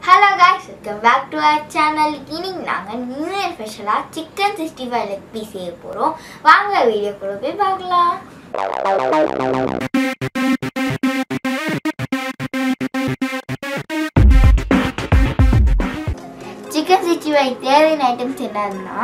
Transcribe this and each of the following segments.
hello guys welcome back to our channel இன்னைக்கு நாங்கள் new year ஸ்பெஷலாக chicken sixty five leg piece செய்ய போகிறோம் வாங்க வீடியோக்குள்ள போய் பார்க்கலாம் சிக்கன் சிக்ஸ்டி ஃபைவ் தேவையான ஐட்டம்ஸ் என்னதுன்னா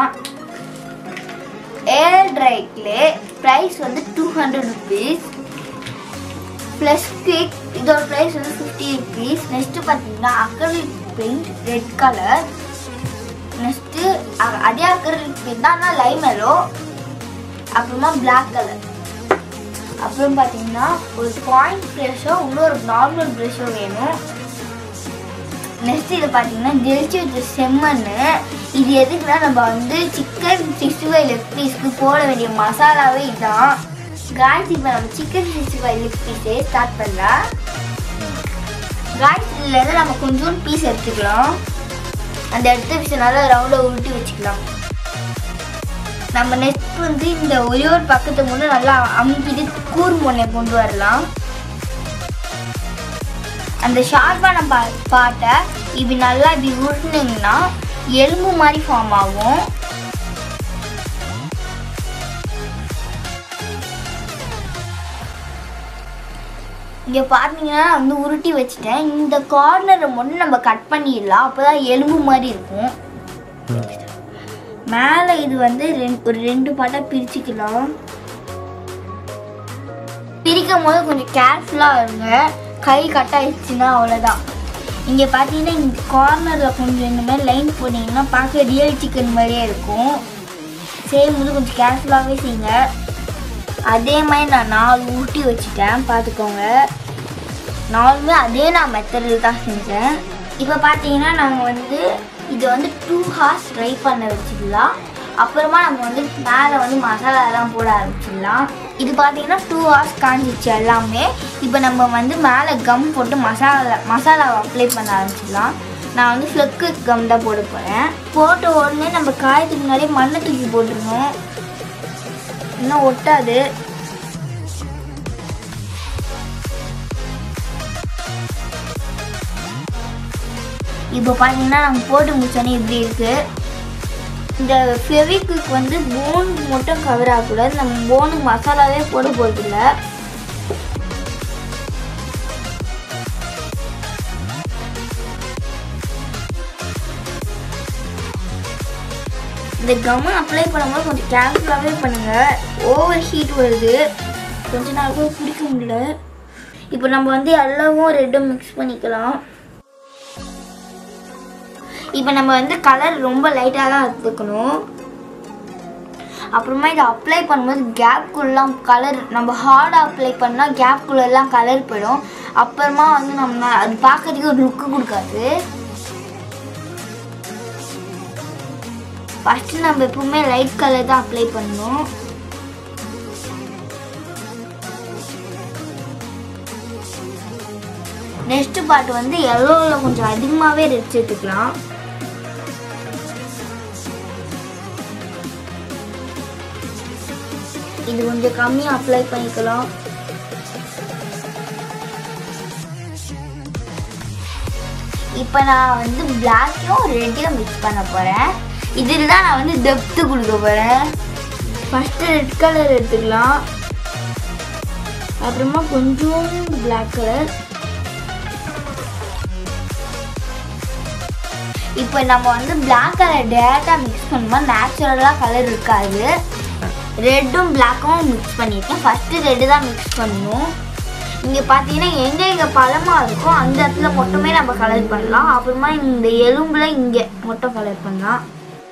ஏர் ட்ரைக்கில் ப்ரைஸ் வந்து two hundred rupees plus cake இதோட ப்ரைஸ் வந்து ஃபிஃப்டி ருபீஸ் நெக்ஸ்ட்டு பார்த்தீங்கன்னா acrylic paint red colour next அதே அக்ரலிக் பெயிண்ட் தான் ஆனால் லைம் எல்லோ அப்புறமா பிளாக் கலர் அப்புறம் பார்த்தீங்கன்னா ஒரு பாயிண்ட் ப்ரெஷ்ஷோ இன்னொரு நார்மல் ப்ரெஷ்ஷோ வேணும் நெக்ஸ்ட் இது பார்த்தீங்கன்னா ஜெலிச்சு வச்ச செம்மண்ணு இது எதுக்குன்னா நம்ம வந்து சிக்கன் சிக்ஸ்டி ஃபைவ் லெக் பீஸ்க்கு போட வேண்டிய மசாலாவே இதுதான் காய்ஸ் இப்போ நம்ம சிக்கன் சிக்ஸ்டி ஃபைவ் லெக் பீஸே ஸ்டார்ட் பண்ணலாம் காய்ஸ் இதுலேருந்து நம்ம கொஞ்சோண்டு பீஸ் எடுத்துக்கலாம் அந்த எடுத்த பீஸை நல்லா ரவுண்டில் உருட்டி வச்சுக்கலாம் நம்ம நெக்ஸ்ட் வந்து இந்த ஒரே ஒரு பக்கத்தை மட்டும் நல்லா அமுக்கிட்டு கூர் முனை கொண்டு வரலாம் அந்த ஷார்ப்பான பா பாட்டை இப்படி நல்லா இப்படி உருட்டுனீங்கன்னா எலும்பு மாதிரி ஃபார்ம் ஆகும் இங்கே பார்த்தீங்கன்னா நான் வந்து உருட்டி வச்சுட்டேன் இந்த கார்னரை மட்டும் நம்ம கட் பண்ணிடலாம் அப்போ தான் எலும்பு மாதிரி இருக்கும் மேலே இது வந்து ரெண்டு ஒரு ரெண்டு பாட்டாக பிரிச்சுக்கலாம் பிரிக்கும் போது கொஞ்சம் கேர்ஃபுல்லாக இருங்க கை கட் ஆயிடுச்சுன்னா அவ்வளோதான் இங்கே பார்த்தீங்கன்னா இந்த கார்னரில் கொஞ்சம் இந்த மாதிரி லைன் போனீங்கன்னா பார்க்க ரியல் சிக்கன் மாதிரியே இருக்கும் செய்யும் போது கொஞ்சம் கேர்ஃபுல்லாகவே செய்யுங்க அதே மாதிரி நான் நாலு ஊட்டி வச்சுட்டேன் பார்த்துக்கோங்க நாலுமே அதே நான் மெத்தடில் தான் செஞ்சேன் இப்போ பார்த்தீங்கன்னா நாங்கள் வந்து இதை வந்து டூ ஹார்ஸ் ட்ரை பண்ண வச்சுக்கலாம் அப்புறமா நம்ம வந்து மேலே வந்து மசாலாலாம் போட ஆரம்பிச்சிடலாம் இது பார்த்தீங்கன்னா டூ ஹவர்ஸ் காஞ்சிச்சு எல்லாமே இப்போ நம்ம வந்து மேலே கம் போட்டு மசாலா மசாலாவை அப்ளை பண்ண ஆரம்பிச்சிடலாம் நான் வந்து ஃப்ளக்கு கம் தான் போட போகிறேன் போட்ட உடனே நம்ம காயத்துக்கு முன்னாடியே மண்ணை தூக்கி போட்டுருணும் இன்னும் ஒட்டாது இப்போ பார்த்தீங்கன்னா நாங்கள் போட்டு முடிச்சோன்னே இப்படி இருக்குது இந்த ஃபெவிக்விக் வந்து போன் மட்டும் கவர் ஆகக்கூடாது நம்ம போனுக்கு மசாலாவே போட போகிறதில்ல இந்த கம்மை அப்ளை பண்ணும்போது கொஞ்சம் கேர்ஃபுல்லாகவே பண்ணுங்கள் ஓவர் ஹீட் வருது கொஞ்ச நாள் கூட பிடிக்க முடியல இப்போ நம்ம வந்து எல்லாவும் ரெட்டும் மிக்ஸ் பண்ணிக்கலாம் இப்போ நம்ம வந்து கலர் ரொம்ப லைட்டாக தான் எடுத்துக்கணும் அப்புறமா இதை அப்ளை பண்ணும்போது கேப்குள்ளெலாம் கலர் நம்ம ஹார்டாக அப்ளை பண்ணால் கேப்குள்ளெல்லாம் கலர் போயிடும் அப்புறமா வந்து நம்ம அது பார்க்கறதுக்கு ஒரு லுக்கு கொடுக்காது ஃபஸ்ட்டு நம்ம எப்பவுமே லைட் கலர் தான் அப்ளை பண்ணணும் நெக்ஸ்ட் பார்ட் வந்து எல்லோவில் கொஞ்சம் அதிகமாகவே ரெட் சேர்த்துக்கலாம் இது கொஞ்சம் கம்மியாக அப்ளை பண்ணிக்கலாம் இப்போ நான் வந்து பிளாக்கையும் ரெட்டையும் மிக்ஸ் பண்ண போகிறேன் இதில் தான் நான் வந்து டெப்த்து கொடுக்க போகிறேன் ஃபஸ்ட்டு ரெட் கலர் எடுத்துக்கலாம் அப்புறமா கொஞ்சம் பிளாக் கலர் இப்போ நம்ம வந்து பிளாக் கலர் டேரெக்டாக மிக்ஸ் பண்ணும்போது நேச்சுரலாக கலர் இருக்காது ரெட்டும் பிளாக்கும் மிக்ஸ் பண்ணியிருக்கேன் ஃபஸ்ட்டு ரெட்டு தான் மிக்ஸ் பண்ணணும் இங்கே பார்த்தீங்கன்னா எங்கே எங்கே பழமாக இருக்கோ அந்த இடத்துல மட்டுமே நம்ம கலர் பண்ணலாம் அப்புறமா இந்த எலும்பில் இங்கே மட்டும் கலர் பண்ணலாம்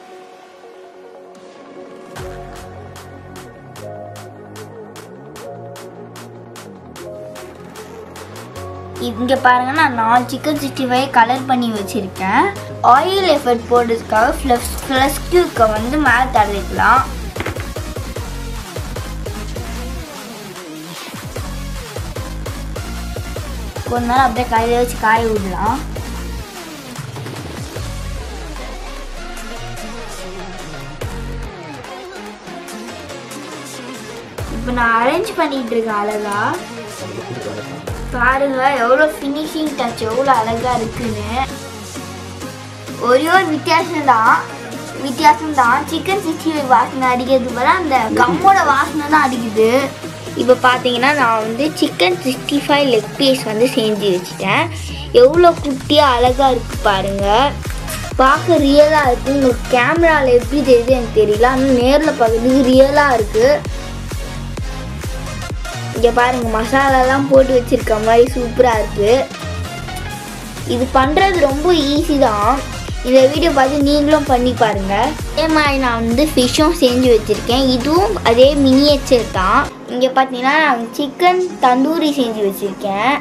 இங்கே பாருங்க நான் நாலு சிக்கன் சிக்ஸ்டி ஃபைவ் கலர் பண்ணி வச்சுருக்கேன் ஆயில் எஃபர்ட் போடுறதுக்காக ஃப்ளஸ் ஃப்ளஸ்க்கு வந்து மேலே தடவிக்கலாம் கொஞ்ச நேரம் அப்படியே கையில் வச்சு காய விடலாம் இப்போ நான் அரேஞ்ச் பண்ணிட்டு இருக்கேன் அழகா பாருங்க எவ்வளோ ஃபினிஷிங் டச் எவ்வளோ அழகா இருக்குன்னு ஒரே ஒரு வித்தியாசம் தான் வித்தியாசம் தான் சிக்கன் சிக்ஸ்டி ஃபைவ் வாசனை அடிக்கிறது போல அந்த கம்மோட வாசனை தான் அடிக்குது இப்போ பார்த்தீங்கன்னா நான் வந்து chicken sixty five leg piece வந்து செஞ்சு வச்சுட்டேன் எவ்வளோ குட்டியாக அழகாக இருக்குது பாருங்கள் பார்க்க ரியலாக இருக்குது உங்களுக்கு கேமராவில் எப்படி தெரியுது எனக்கு தெரியல ஆனால் நேரில் பார்க்குறதுக்கு ரியலாக இருக்குது இங்கே பாருங்கள் மசாலாலாம் போட்டு வச்சுருக்க மாதிரி சூப்பராக இருக்குது இது பண்ணுறது ரொம்ப ஈஸி தான் இந்த வீடியோ பார்த்து நீங்களும் பண்ணி பாருங்கள் அதே மாதிரி நான் வந்து ஃபிஷ்ஷும் செஞ்சு வச்சுருக்கேன் இதுவும் அதே மினியேச்சர் தான் இங்கே பார்த்தீங்கன்னா நான் சிக்கன் தந்தூரி செஞ்சு வச்சுருக்கேன்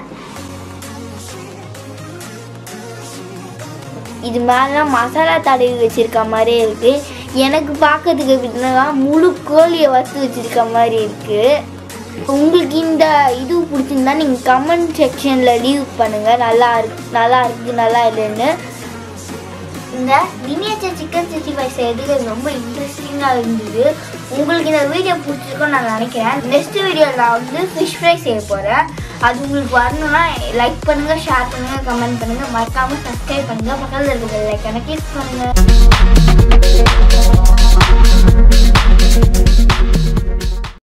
இது மேலாம் மசாலா தடவி வச்சிருக்க மாதிரியே இருக்கு எனக்கு பார்க்கறதுக்கு எப்படின்னா முழு கோழியை வறுத்து வச்சிருக்க மாதிரி இருக்கு உங்களுக்கு இந்த இது பிடிச்சிருந்தா நீங்கள் கமெண்ட் செக்ஷனில் லீவ் பண்ணுங்கள் நல்லா இருக்கு நல்லா இருக்கு நல்லா இல்லைன்னு இந்த மினியேச்சர் சிக்கன் சிக்ஸ்டி ஃபைவ் செய்யறதுக்கு ரொம்ப இன்ட்ரெஸ்டிங்காக இருந்தது உங்களுக்கு இந்த வீடியோ பிடிச்சிருக்கும்னு நான் நினைக்கிறேன் நெக்ஸ்ட் வீடியோவில் நான் வந்து ஃபிஷ் ஃப்ரை செய்ய போகிறேன் அது உங்களுக்கு வரணும்னா லைக் பண்ணுங்கள் ஷேர் பண்ணுங்கள் கமெண்ட் பண்ணுங்கள் மறக்காமல் சப்ஸ்கிரைப் பண்ணுங்கள் பக்கத்தில் இருக்கிற லைக்கான கிளிக் பண்ணுங்கள்